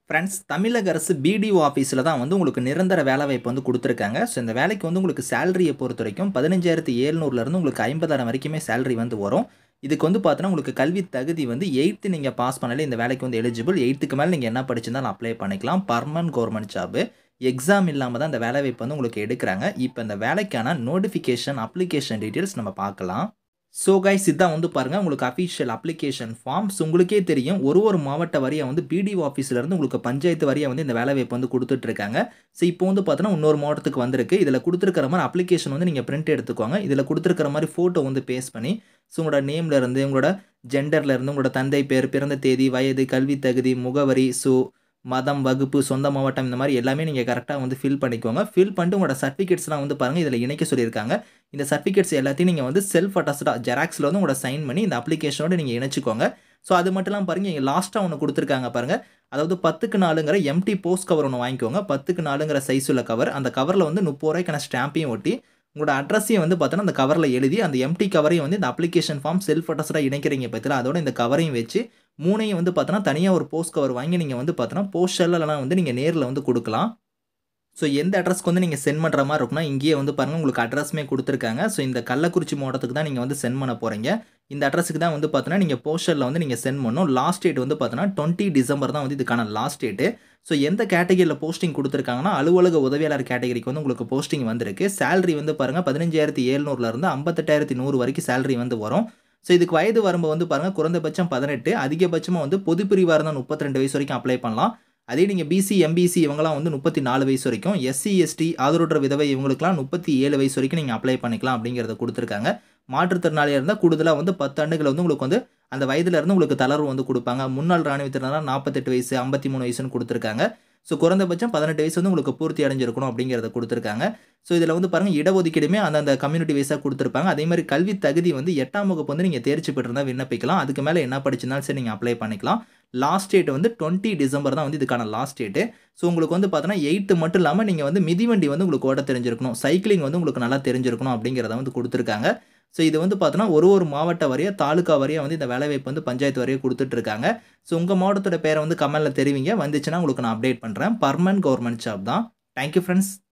friends தமிழக அரசு BDO ஆஃபீஸில் தான் வந்து உங்களுக்கு நிரந்தர வேலைவாய்ப்பு வந்து கொடுத்துருக்காங்க ஸோ இந்த வேலைக்கு வந்து உங்களுக்கு சேலரியை பொறுத்த வரைக்கும் பதினஞ்சாயிரத்தி ஏழ்நூறுலேருந்து உங்களுக்கு ஐம்பதாயிரம் வரைக்குமே சேலரி வந்து வரும் இதுக்கு வந்து பார்த்தோன்னா உங்களுக்கு கல்வி தகுதி வந்து எயித்து நீங்கள் பாஸ் பண்ணாலே இந்த வேலைக்கு வந்து எலிஜிபிள் எயித்துக்கு மேலே நீங்கள் என்ன படிச்சிருந்தாலும் அப்ளை பண்ணிக்கலாம் பர்மனன்ட் கவர்மெண்ட் ஜாபு எக்ஸாம் இல்லாமல் தான் இந்த வேலைவாய்ப்பு வந்து உங்களுக்கு எடுக்கிறாங்க இப்போ இந்த வேலைக்கான நோட்டிஃபிகேஷன் அப்ளிகேஷன் டீட்டெயில்ஸ் நம்ம பார்க்கலாம் ஸோ கைஸ் இதான் வந்து பாருங்கள் உங்களுக்கு அஃபிஷியல் அப்ளிகேஷன் ஃபார்ம்ஸ் உங்களுக்கே தெரியும் ஒரு ஒரு மாவட்ட வரியாக வந்து பிடிஓ ஆஃபீஸ்லேருந்து உங்களுக்கு பஞ்சாயத்து வரியாக வந்து இந்த வேலைவாய்ப்பு வந்து கொடுத்துட்ருக்காங்க ஸோ இப்போ வந்து பார்த்தோன்னா இன்னொரு மாவட்டத்துக்கு வந்திருக்கு இதில் கொடுத்துருக்கிற மாதிரி அப்ளிகேஷன் வந்து நீங்கள் பிரிண்ட் எடுத்துக்கோங்க இதில் கொடுத்துருக்கிற மாதிரி ஃபோட்டோ வந்து பேஸ்ட் பண்ணி ஸோ உங்களோட நேம்லேருந்து உங்களோட ஜெண்டர்லேருந்து உங்களோட தந்தை பேர் பிறந்த தேதி வயது கல்வி தகுதி முகவரி ஸோ மதம் வகுப்பு சொந்த மாவட்டம் இந்த மாதிரி எல்லாமே நீங்கள் கரெக்டாக வந்து ஃபில் பண்ணிக்கோங்க ஃபில் பண்ணிட்டு உங்களோட சர்டிஃபிகேட்ஸ்லாம் வந்து பாருங்கள் இதில் இணைக்க சொல்லியிருக்காங்க இந்த சர்டிஃபிகேட்ஸ் எல்லாத்தையும் நீங்கள் வந்து செல்ஃப் அட்டஸ்டாக ஜெராக்ஸில் வந்து உங்களோட சைன் பண்ணி இந்த அப்ளிகேஷனோட நீங்கள் இணைச்சிக்கோங்க ஸோ அது மட்டும் இல்லாமல் பாருங்கள் இங்கே லாஸ்ட்டாக ஒன்று கொடுத்துருக்காங்க பாருங்கள் அதாவது பத்துக்கு நாலுங்கிற எம்டி போஸ்ட் கவர் ஒன்று வாங்கிக்கோங்க பத்துக்கு நாலுங்கிற சைஸ் உள்ள கவர் அந்த கவரில் வந்து முப்பது ரூபாய்க்கான ஸ்டாம்பையும் ஒட்டி உங்களோட அட்ரஸையும் வந்து பார்த்தோன்னா அந்த கவரில் எழுதி அந்த எம்டி கவரையும் வந்து இந்த அப்ளிகேஷன் ஃபார்ம் செல்ஃப் அட்டஸ்டாக இணைக்கிறீங்க பற்றில அதோட இந்த கவரையும் வச்சு மூணையும் வந்து பார்த்தோன்னா தனியாக ஒரு போஸ்ட் கவர் வாங்கி நீங்கள் வந்து பார்த்தோன்னா போஸ்டர்லாம் வந்து நீங்கள் நேரில் வந்து கொடுக்கலாம் ஸோ எந்த அட்ரஸ்க்கு வந்து நீங்கள் சென்ட் பண்ணுற மாதிரி இருக்குன்னா இங்கேயே வந்து பாருங்கள் உங்களுக்கு அட்ரஸுமே கொடுத்துருக்காங்க ஸோ இந்த கள்ளக்குறிச்சி மாவட்டத்துக்கு தான் நீங்கள் வந்து சென்ட் பண்ண போகிறீங்க இந்த அட்ரஸுக்கு தான் வந்து பார்த்தோன்னா நீங்கள் போஸ்டரில் வந்து நீங்கள் சென்ட் பண்ணணும் லாஸ்ட் டேட் வந்து பார்த்தோன்னா டுவெண்ட்டி டிசம்பர் தான் வந்து இதுக்கான லாஸ்ட் டேட்டு ஸோ எந்த கேட்டகரியில் போஸ்டிங் கொடுத்துருக்காங்கன்னா அலுவலக உதவியாளர் கேட்டகரிக்கு வந்து உங்களுக்கு போஸ்டிங் வந்திருக்கு சேலரி வந்து பாருங்கள் பதினஞ்சாயிரத்தி ஏழ்நூறுலேருந்து ஐம்பத்தெட்டாயிரத்தி நூறு வரைக்கும் சேலரி வந்து வரும் ஸோ இதுக்கு வயது வரம்பு வந்து பாருங்கள் குறைந்தபட்சம் பதினெட்டு அதிகபட்சமாக வந்து பொது பிரிவாக இருந்தால் முப்பத்தி ரெண்டு வயசு வரைக்கும் அப்ளை பண்ணலாம் அதே நீங்கள் பிசி எம்பிசி இவங்கலாம் வந்து முப்பத்தி நாலு வயசு வரைக்கும் எஸ்சி எஸ்டி ஆதரவுற்ற விதவை இவங்களுக்குலாம் முப்பத்தி ஏழு வயசு வரைக்கும் நீங்கள் அப்ளை பண்ணிக்கலாம் அப்படிங்கிறத கொடுத்துருக்காங்க மாற்றுத்திறனாளியாக இருந்தால் கூடுதலாக வந்து பத்து ஆண்டுகள் வந்து உங்களுக்கு வந்து அந்த வயதுல இருந்து உங்களுக்கு தளர்வு வந்து கொடுப்பாங்க முன்னாள் ராணுவத்தினராக நாற்பத்தெட்டு வயசு ஐம்பத்தி மூணு வயசுன்னு கொடுத்துருக்காங்க ஸோ குறைந்தபட்சம் பதினெட்டு வயசு வந்து உங்களுக்கு பூர்த்தி அடைஞ்சிருக்கணும் அப்படிங்கிறத கொடுத்துருக்காங்க ஸோ இதில் வந்து பாருங்கள் இடஒதுக்கீடுமே அந்தந்த கம்யூனிட்டி வைஸாக கொடுத்துருப்பாங்க அதே மாதிரி கல்வி தகுதி வந்து எட்டாம் வகுப்பு வந்து நீங்கள் தேர்ச்சி பெற்றிருந்தால் விண்ணப்பிக்கலாம் அதுக்கு மேலே என்ன படிச்சிருந்தாலும் சரி நீங்கள் அப்ளை பண்ணிக்கலாம் லாஸ்ட் டேட் வந்து டுவெண்ட்டி டிசம்பர் தான் வந்து இதுக்கான லாஸ்ட் டேட்டு ஸோ உங்களுக்கு வந்து பார்த்தோன்னா எயித்து மட்டும் இல்லாமல் நீங்கள் வந்து மிதிவண்டி வந்து உங்களுக்கு ஓட தெரிஞ்சிருக்கணும் சைக்கிளிங் வந்து உங்களுக்கு நல்லா தெரிஞ்சிருக்கணும் அப்படிங்கிறத வந்து கொடுத்துருக்காங்க ஸோ இது வந்து பார்த்தோன்னா ஒரு ஒரு மாவட்ட வரையாக தாலுக்கா வரையாக வந்து இந்த வேலைவாய்ப்பு வந்து பஞ்சாயத்து வரையாக கொடுத்துட்ருக்காங்க ஸோ உங்கள் மாவட்டத்தோட பேரை வந்து கமெண்டில் தெரிவிங்க வந்துச்சுன்னா உங்களுக்கு நான் அப்டேட் பண்ணுறேன் பர்மனன்ட் கவர்மெண்ட் ஜாப் தான் தேங்க்யூ ஃப்ரெண்ட்ஸ்